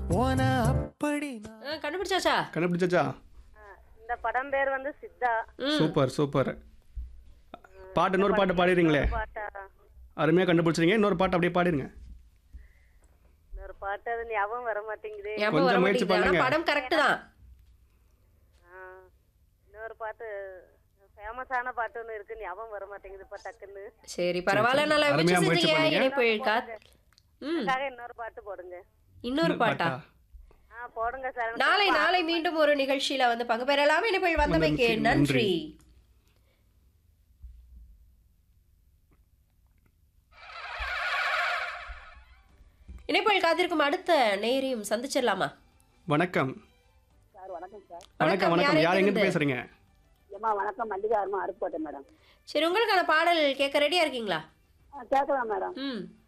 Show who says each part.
Speaker 1: ஓன அப்படி நான்
Speaker 2: ஆ, கண்டுபிடிச்சாச்சா
Speaker 3: கண்டுபிடிச்சாச்சா
Speaker 4: இந்த படம் பேர் வந்து சித்தா
Speaker 2: ம்
Speaker 3: சூப்பர் சூப்பர் பாட்டு இன்னொரு பாட்டு பாடிடுறீங்களே
Speaker 4: பாட்டா
Speaker 3: அருமையாக கண்டுபிடிச்சிருங்க இன்னொரு பாட்டு அப்படியே பாடிடுங்க
Speaker 4: இன்னொரு பாட்டு அது ஞாபகம் வர மாட்டேங்குது
Speaker 2: ஞாபகம்
Speaker 3: கொஞ்சம்
Speaker 2: வர
Speaker 3: முயற்சி
Speaker 2: மாட்டேங்குது ஆனா
Speaker 3: பண்ணுங்க.
Speaker 2: படம் கரெக்ட் தான்
Speaker 4: ஆ, இன்னொரு பாட்டு ஃபேமஸான பாட்டு ஒன்று இருக்கு ஞாபகம் வர மாட்டேங்குது இப்போ டக்குன்னு
Speaker 2: சரி பரவாயில்ல நல்லா
Speaker 3: அருமையா
Speaker 2: முயற்சி
Speaker 3: முயற்சி
Speaker 2: செஞ்சீங்க
Speaker 3: பண்ணீங்க.
Speaker 2: இணைப்பு இழுக்கா ம்
Speaker 4: அதுக்காக இன்னொரு பாட்டு போடுங்க
Speaker 2: இன்னொரு பாட்டா
Speaker 4: ஆ போடுங்க சார்
Speaker 2: நாளை நாளை மீண்டும் ஒரு நிகழ்ச்சியில வந்து பங்கு பெறலாம் இணைப்பில் வந்தமைக்கு
Speaker 3: வந்தமைக்கு
Speaker 2: நன்றி இணைப்பில் காத்திருக்கும் அடுத்த நேரையும் சந்திச்சிடலாமா
Speaker 3: வணக்கம்
Speaker 5: சார் வணக்கம் சார்
Speaker 3: வணக்கம் வணக்கம் யார் எங்கேருந்து பேசுறீங்க
Speaker 5: ஏம்மா வணக்கம் மல்லிகா அருமா அருப்புக்கோட்டை மேடம்
Speaker 2: சரி உங்களுக்கான பாடல் கேட்க ரெடியா இருக்கீங்களா
Speaker 5: ஆ கேட்கலாம் மேடம்
Speaker 2: ம்